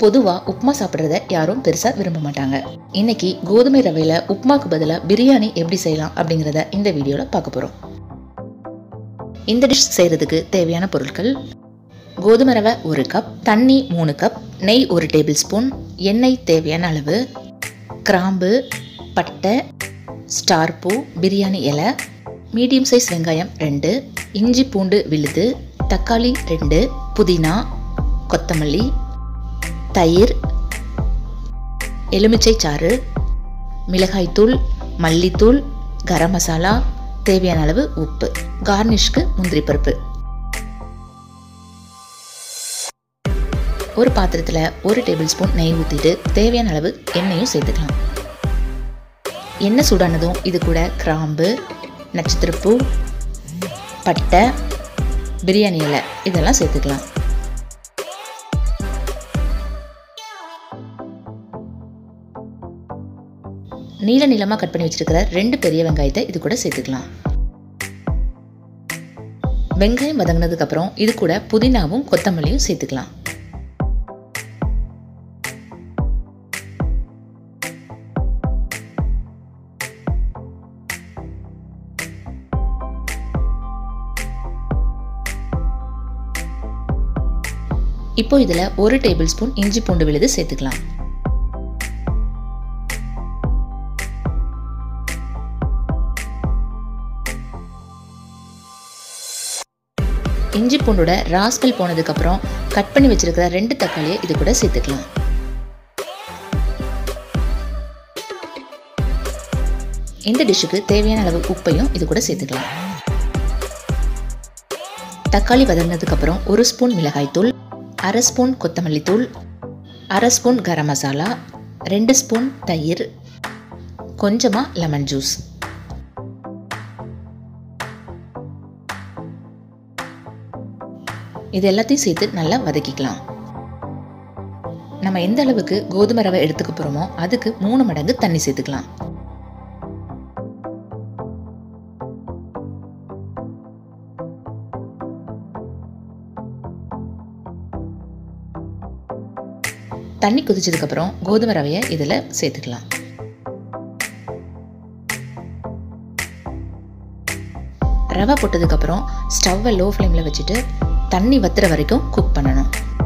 பொதுவாக உப்புமா சாப்பிட்றத யாரும் பெருசாக விரும்ப மாட்டாங்க இன்னைக்கு கோதுமை ரவையில் உப்புமாக்கு பதிலாக பிரியாணி எப்படி செய்யலாம் அப்படிங்கிறத இந்த வீடியோவில் பார்க்க போகிறோம் இந்த டிஷ் செய்கிறதுக்கு தேவையான பொருட்கள் கோதுமை ரவை ஒரு கப் தண்ணி மூணு கப் நெய் ஒரு டேபிள் ஸ்பூன் எண்ணெய் தேவையான அளவு கிராம்பு பட்டை ஸ்டார் பூ பிரியாணி இலை மீடியம் சைஸ் வெங்காயம் ரெண்டு இஞ்சி பூண்டு விழுது தக்காளி ரெண்டு புதினா கொத்தமல்லி தயிர் எலுமிச்சை சாறு மிளகாய்த்தூள் மல்லித்தூள் கரம் மசாலா தேவையான அளவு உப்பு கார்னிஷ்க்கு முந்திரி பருப்பு ஒரு பாத்திரத்தில் ஒரு டேபிள் ஸ்பூன் நெய் ஊற்றிட்டு தேவையான அளவு எண்ணெயும் சேர்த்துக்கலாம் எண்ணெய் சூடானதும் இது கூட கிராம்பு நட்சத்திரப்பூ பட்டை பிரியாணி இலை இதெல்லாம் சேர்த்துக்கலாம் நீல நீளமாக கட் பண்ணி வச்சிருக்கிற ரெண்டு பெரிய வெங்காயத்தை இது கூட சேர்த்துக்கலாம் வெங்காயம் வதங்கினதுக்கு அப்புறம் இது கூட புதினாவும் கொத்தமல்லியும் சேர்த்துக்கலாம் இப்போ இதில் ஒரு டேபிள் ஸ்பூன் இஞ்சி பூண்டு விழுது சேர்த்துக்கலாம் இஞ்சி பூண்டோட ராஸ்மெல் போனதுக்கப்புறம் கட் பண்ணி வச்சிருக்கிற ரெண்டு தக்காளியை இது கூட சேர்த்துக்கலாம் இந்த டிஷ்ஷுக்கு தேவையான அளவு உப்பையும் இது கூட சேர்த்துக்கலாம் தக்காளி வதங்கினதுக்கப்புறம் ஒரு ஸ்பூன் மிளகாய்த்தூள் அரை ஸ்பூன் கொத்தமல்லி தூள் அரை ஸ்பூன் கரம் மசாலா ரெண்டு ஸ்பூன் தயிர் கொஞ்சமாக லெமன் ஜூஸ் இது எல்லாத்தையும் சேர்த்து நல்லா வதக்கிக்கலாம் நம்ம எந்த அளவுக்கு கோதுமை ரவை எடுத்துக்க போகிறோமோ அதுக்கு மூணு மடங்கு தண்ணி சேர்த்துக்கலாம் தண்ணி கொதிச்சதுக்கப்புறம் கோதுமை ரவையை இதில் சேர்த்துக்கலாம் ரவை போட்டதுக்கப்புறம் ஸ்டவ்வை லோ ஃப்ளேமில் வச்சுட்டு தண்ணி வத்துற வரைக்கும் குக் பண்ணணும்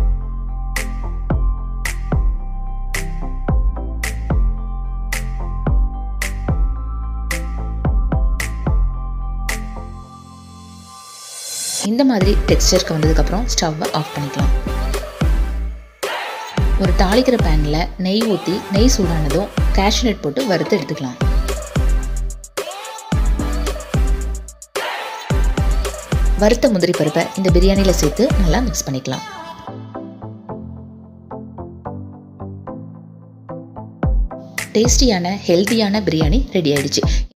இந்த மாதிரி டெக்ஸ்டருக்கு வந்ததுக்கப்புறம் ஸ்டவ்வை ஆஃப் பண்ணிக்கலாம் ஒரு தாளிக்கிற பேனில் நெய் ஊற்றி நெய் சூடானதும் கேஷ்நட் போட்டு வறுத்து எடுத்துக்கலாம் வறுத்த முந்திரி பருப்பை இந்த பிரியாணியில் சேர்த்து நல்லா மிக்ஸ் பண்ணிக்கலாம் டேஸ்டியான ஹெல்த்தியான பிரியாணி ரெடி ஆயிடுச்சு